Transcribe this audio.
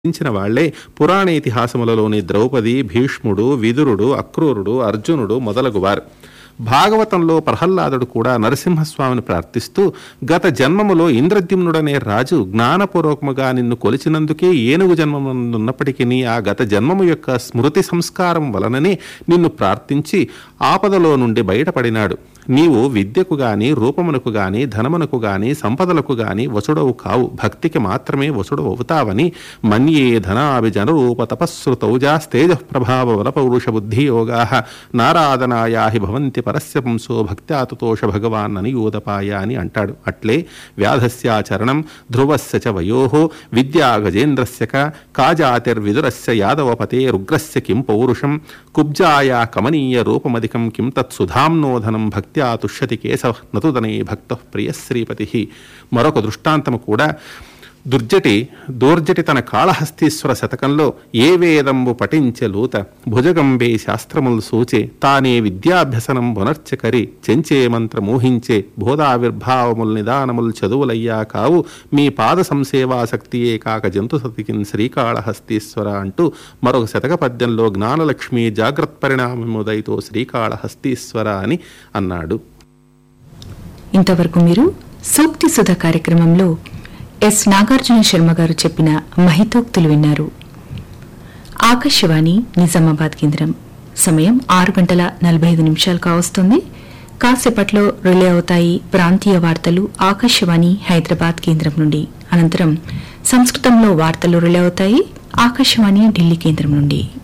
ించిన వాళ్లే పురాణ ఇతిహాసములలోని ద్రౌపది భీష్ముడు విదురుడు అక్రూరుడు అర్జునుడు మొదలగువారు భాగవతంలో ప్రహ్లాదుడు కూడా నరసింహస్వామిని ప్రార్థిస్తూ గత జన్మములో ఇంద్రద్యుమ్నుడనే రాజు జ్ఞానపూర్వకముగా నిన్ను కొలిచినందుకే ఏనుగు జన్మమున్నప్పటికీ ఆ గత జన్మము యొక్క స్మృతి సంస్కారం వలననే నిన్ను ప్రార్థించి ఆపదలో నుండి బయటపడినాడు నీవు విద్యకు గాని రూపమునకు గాని ధనమునకు గాని సంపదలకు గాని వసుడవు కావు భక్తికి మాత్రమే వసుడు అవుతావని మన్యే ధనాభిజన రూప తపస్సుతౌజాస్తేజ ప్రభావ బలపౌరుష బుద్ధి యోగా నారాధనాయాహి భవంతి పరస్య పుంసో భక్త్యాతుతోష భగవాన్ అని యోదపాయ అని అంటాడు అట్లే వ్యాధస్యాచరణం ధ్రువస్య చ వయో విద్యా గజేంద్రస్య క కాజాతిర్విదురస్య యాదవపతే రుగ్రస్య కిం పౌరుషం కుబ్జాయా కమనీయ రూపమధికం కిం తత్సుధాంనోధనం భక్త్యా తుష్యతి కేశవ నతుదనే భక్త ప్రియ శ్రీపతి మరొక దృష్టాంతము కూడా దుర్జటి దూర్జటి తన కాళహస్తీశ్వర శతకంలో ఏ వేదంబు పఠించె లూత భుజగంబే శాస్త్రములు సూచే తానే విద్యాభ్యసనం పునర్చకరి చెంచే మంత్రమూహించే బోధావిర్భావముల్ నిదానముల్ చదువులయ్యా కావు మీ పాద సంసేవాసక్తియే కాక జంతు సతికిన్ శ్రీకాళహస్తీశ్వర అంటూ మరొక శతక పద్యంలో జ్ఞానలక్ష్మి జాగ్రత్త పరిణామముదైతో శ్రీకాళహస్తీశ్వర అని అన్నాడు ఇంతవరకు మీరు సూక్తి సుధ కార్యక్రమంలో ఎస్ నాగార్జున శర్మ గారు చెప్పిన మహితోక్తులు విన్నారు ఆకాశవాణి నిజామాబాద్ కేంద్రం సమయం ఆరు గంటల నలభై ఐదు నిమిషాలు కావస్తుంది కాసేపట్లో రిలే అవుతాయి ప్రాంతీయ వార్తలు ఆకాశవాణి హైదరాబాద్ కేంద్రం నుండి అనంతరం సంస్కృతంలో వార్తలు రిలే అవుతాయి ఆకాశవాణి ఢిల్లీ కేంద్రం నుండి